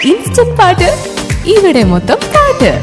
instant പാട്ട് ഇവിടെ മൊത്തം പാട്ട്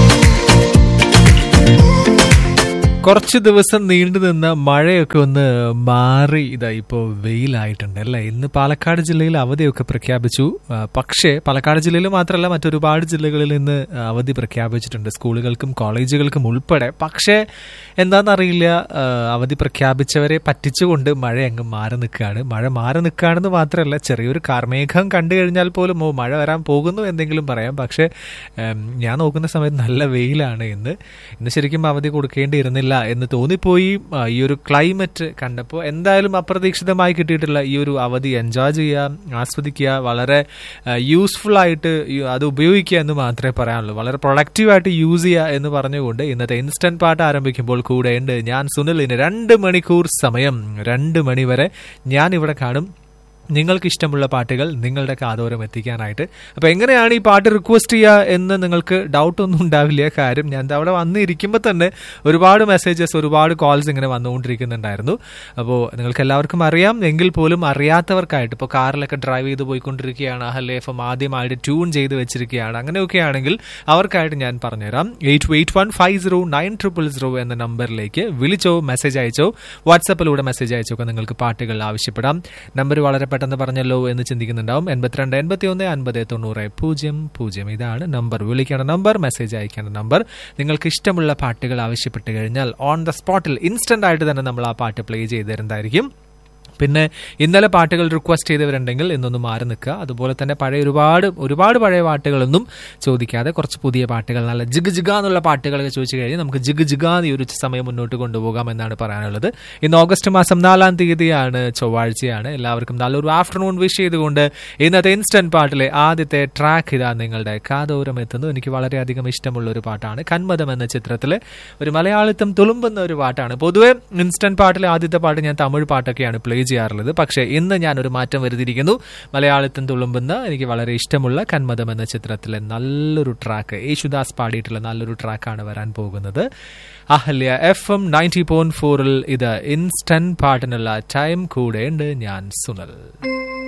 കുറച്ച് ദിവസം നീണ്ടു നിന്ന മഴയൊക്കെ ഒന്ന് മാറി ഇതാ ഇപ്പോൾ വെയിലായിട്ടുണ്ട് അല്ലേ ഇന്ന് പാലക്കാട് ജില്ലയിൽ അവധിയൊക്കെ പ്രഖ്യാപിച്ചു ആ, പക്ഷേ പാലക്കാട് ജില്ലയിൽ മാത്രമല്ല മറ്റൊരുപാട് ജില്ലകളിൽ ഇന്ന് അവധി പ്രഖ്യാപിച്ചിട്ടുണ്ട് സ്കൂളുകൾക്കും കോളേജുകൾക്കും ഉൾപ്പെടെ പക്ഷേ എന്താണെന്നറിയില്ല ആ, അവധി പ്രഖ്യാപിച്ചവരെ പറ്റിച്ചുകൊണ്ട് മഴ അങ്ങ് മാറി നിൽക്കുകയാണ് മഴ മാറി നിൽക്കുകയാണെന്ന് മാത്രമല്ല ചെറിയൊരു കാർമേഘം കണ്ടു കഴിഞ്ഞാൽ പോലും ഓ മഴ വരാൻ പോകുന്നു എന്തെങ്കിലും പറയാം പക്ഷേ ഉം, ഞാൻ നോക്കുന്ന സമയത്ത് നല്ല വെയിലാണ് ഇന്ന് ഇന്ന് ശരിക്കും അവധി കൊടുക്കേണ്ടിയിരുന്നില്ല എന്ന് തോന്നിപ്പോയി ആ, ഈ ഒരു ക്ലൈമറ്റ് കണ്ടപ്പോൾ എന്തായാലും അപ്രതീക്ഷിതമായി കിട്ടിയിട്ടുള്ള ഈ ഒരു അവധി എൻജോയ് ചെയ്യുക ആസ്വദിക്കുക വളരെ യൂസ്ഫുൾ ആയിട്ട് യു- അത് ഉപയോഗിക്കുക എന്ന് മാത്രമേ പറയാനുള്ളൂ വളരെ പ്രൊഡക്റ്റീവായിട്ട് യൂസ് ചെയ്യുക എന്ന് പറഞ്ഞുകൊണ്ട് ഇന്നത്തെ ഇൻസ്റ്റന്റ് പാട്ട് ആരംഭിക്കുമ്പോൾ കൂടെയുണ്ട് ഞാൻ സുനിലിന് രണ്ട് മണിക്കൂർ സമയം രണ്ട് മണി വരെ ഞാൻ ഇവിടെ കാണും നിങ്ങൾക്ക് ഇഷ്ടമുള്ള പാട്ടുകൾ നിങ്ങളുടെ കാതോരം എത്തിക്കാനായിട്ട് അപ്പോൾ എങ്ങനെയാണ് ഈ പാട്ട് റിക്വസ്റ്റ് ചെയ്യുക എന്ന് നിങ്ങൾക്ക് ഡൗട്ട് ഒന്നും ഉണ്ടാവില്ല കാര്യം ഞാൻ ദാ അവിടെ വന്നിരിക്കുമ്പോൾ തന്നെ ഒരുപാട് മെസ്സേജസ് ഒരുപാട് കോൾസ് ഇങ്ങനെ വന്നുകൊണ്ടിരിക്കുന്നുണ്ടായിരുന്നു അപ്പോൾ നിങ്ങൾക്ക് എല്ലാവർക്കും അറിയാം എങ്കിൽ പോലും അറിയാത്തവർക്കായിട്ട് ഇപ്പോൾ കാറിലൊക്കെ ഡ്രൈവ് ചെയ്ത് പോയിക്കൊണ്ടിരിക്കുകയാണ് അഹല്ലേ എഫ് എം ആദ്യമായിട്ട് ട്യൂൺ ചെയ്ത് വെച്ചിരിക്കുകയാണ് അങ്ങനെയൊക്കെ ആണെങ്കിൽ അവർക്കായിട്ട് ഞാൻ പറഞ്ഞുതരാം eight eight one five zero nine triple zero എന്ന നമ്പറിലേക്ക് വിളിച്ചോ മെസ്സേജ് അയച്ചോ വാട്സപ്പിലൂടെ മെസ്സേജ് അയച്ചോ ഒക്കെ നിങ്ങൾക്ക് പാട്ടുകൾ ആവശ്യപ്പെടാം നമ്പർ വളരെ പെട്ടെന്ന് പറഞ്ഞല്ലോ എന്ന് ചിന്തിക്കുന്നുണ്ടാവും എൺപത്തിരണ്ട് എൺപത്തി ഒന്ന് അൻപത് തൊണ്ണൂറ് പൂജ്യം പൂജ്യം ഇതാണ് നമ്പർ വിളിക്കേണ്ട നമ്പർ മെസ്സേജ് അയക്കേണ്ട നമ്പർ നിങ്ങൾക്ക് ഇഷ്ടമുള്ള പാട്ടുകൾ ആവശ്യപ്പെട്ട് കഴിഞ്ഞാൽ ഓൺ ദ സ്പോട്ടിൽ ഇൻസ്റ്റന്റ് ആയിട്ട് തന്നെ നമ്മൾ ആ പാട്ട് പ്ലേ ചെയ്ത് തരുന്നതായിരിക്കും പിന്നെ ഇന്നലെ പാട്ടുകൾ റിക്വസ്റ്റ് ചെയ്തവരുണ്ടെങ്കിൽ ഇന്നൊന്ന് മാറി നിൽക്കുക അതുപോലെ തന്നെ പഴയ ഒരുപാട് ഒരുപാട് പഴയ പാട്ടുകളൊന്നും ചോദിക്കാതെ കുറച്ച് പുതിയ പാട്ടുകൾ നല്ല ജിഗ് ജിഗ എന്നുള്ള പാട്ടുകളൊക്കെ ചോദിച്ചു കഴിഞ്ഞാൽ നമുക്ക് ജിഗ് ജിഗ ഈ ഒരു സമയം മുന്നോട്ട് കൊണ്ടുപോകാം എന്നാണ് പറയാനുള്ളത് ഇന്ന് ഓഗസ്റ്റ് മാസം നാലാം തീയതിയാണ് ചൊവ്വാഴ്ചയാണ് എല്ലാവർക്കും നല്ലൊരു ആഫ്റ്റർനൂൺ വിഷ് ചെയ്തുകൊണ്ട് ഇന്നത്തെ ഇൻസ്റ്റന്റ് പാട്ടിലെ ആദ്യത്തെ ട്രാക്ക് ഇതാ നിങ്ങളുടെ കാതോരം എത്തുന്നു എനിക്ക് വളരെയധികം ഇഷ്ടമുള്ള ഒരു പാട്ടാണ് കന്മതം എന്ന ചിത്രത്തിലെ ഒരു മലയാളിത്തം തുളുമ്പുന്ന ഒരു പാട്ടാണ് പൊതുവെ ഇൻസ്റ്റന്റ് പാട്ടിലെ ആദ്യത്തെ പാട്ട് ഞാൻ തമിഴ് പാട്ടൊക്കെയാണ് പ്ലേ ചെയ്യാറുള്ളത് പക്ഷേ ഇന്ന് ഞാൻ ഒരു മാറ്റം വരുത്തിയിരിക്കുന്നു മലയാളത്തിൽ തുളുമ്പുന്ന എനിക്ക് വളരെ ഇഷ്ടമുള്ള കന്മതം എന്ന ചിത്രത്തിലെ നല്ലൊരു ട്രാക്ക് യേശുദാസ് പാടിയിട്ടുള്ള നല്ലൊരു ട്രാക്കാണ് വരാൻ പോകുന്നത് Ahalya F M ninety point ഫോറിൽ ഇത് ഇൻസ്റ്റന്റ് പാട്ടിനുള്ള ടൈം കൂടെ ഉണ്ട് ഞാൻ സുനൽ